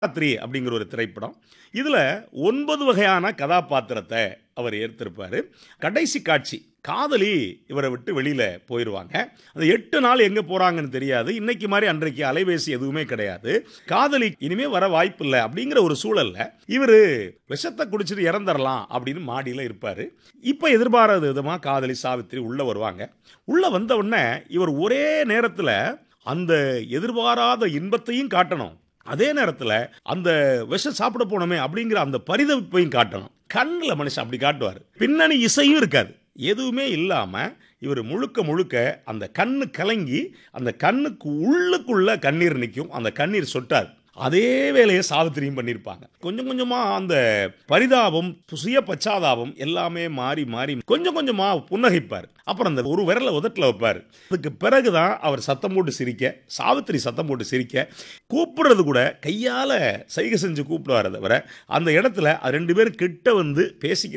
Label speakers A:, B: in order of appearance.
A: three அப்படிங்கிற ஒரு திரைப்படம் இதில் ஒன்பது வகையான கதாபாத்திரத்தை அவர் ஏற்றிருப்பார் கடைசி காட்சி காதலி இவரை விட்டு வெளியில் போயிடுவாங்க அந்த எட்டு நாள் எங்கே போகிறாங்கன்னு தெரியாது இன்னைக்கு மாதிரி அன்றைக்கு அலைபேசி எதுவுமே கிடையாது காதலி இனிமே வர வாய்ப்பு இல்லை அப்படிங்கிற ஒரு சூழல்ல இவர் விஷத்தை குடிச்சிட்டு இறந்துடலாம் அப்படின்னு மாடியில் இருப்பார் இப்போ எதிர்பாராத விதமாக காதலி சாவித்திரி உள்ளே வருவாங்க உள்ளே வந்த உடனே இவர் ஒரே நேரத்தில் அந்த எதிர்பாராத இன்பத்தையும் காட்டணும் அதே நேரத்தில் அந்த விஷம் சாப்பிட போனோமே அப்படிங்கிற அந்த பரிதவிப்பையும் காட்டணும் கண்ணில் மனுஷன் அப்படி காட்டுவார் பின்னணி இசையும் இருக்காது எதுவுமே இல்லாமல் இவர் முழுக்க முழுக்க அந்த கண்ணு கலங்கி அந்த கண்ணுக்கு உள்ளுக்குள்ள கண்ணீர் நிற்கும் அந்த கண்ணீர் சொட்டாது அதே வேலையை சாவித்திரியும் பண்ணியிருப்பாங்க கொஞ்சம் கொஞ்சமாக அந்த பரிதாபம் சுய பச்சாதாபம் எல்லாமே மாறி மாறி கொஞ்சம் கொஞ்சமாக புன்னகைப்பார் அப்புறம் அந்த ஒரு விரலை உதட்டில் வைப்பார் அதுக்கு பிறகு தான் அவர் சத்தம் போட்டு சிரிக்க சாவித்திரி சத்தம் போட்டு சிரிக்க கூப்பிடுறது கூட கையால் சைகை செஞ்சு கூப்பிடுவார் தவிர அந்த இடத்துல அது ரெண்டு பேரும் கிட்ட வந்து பேசிக்க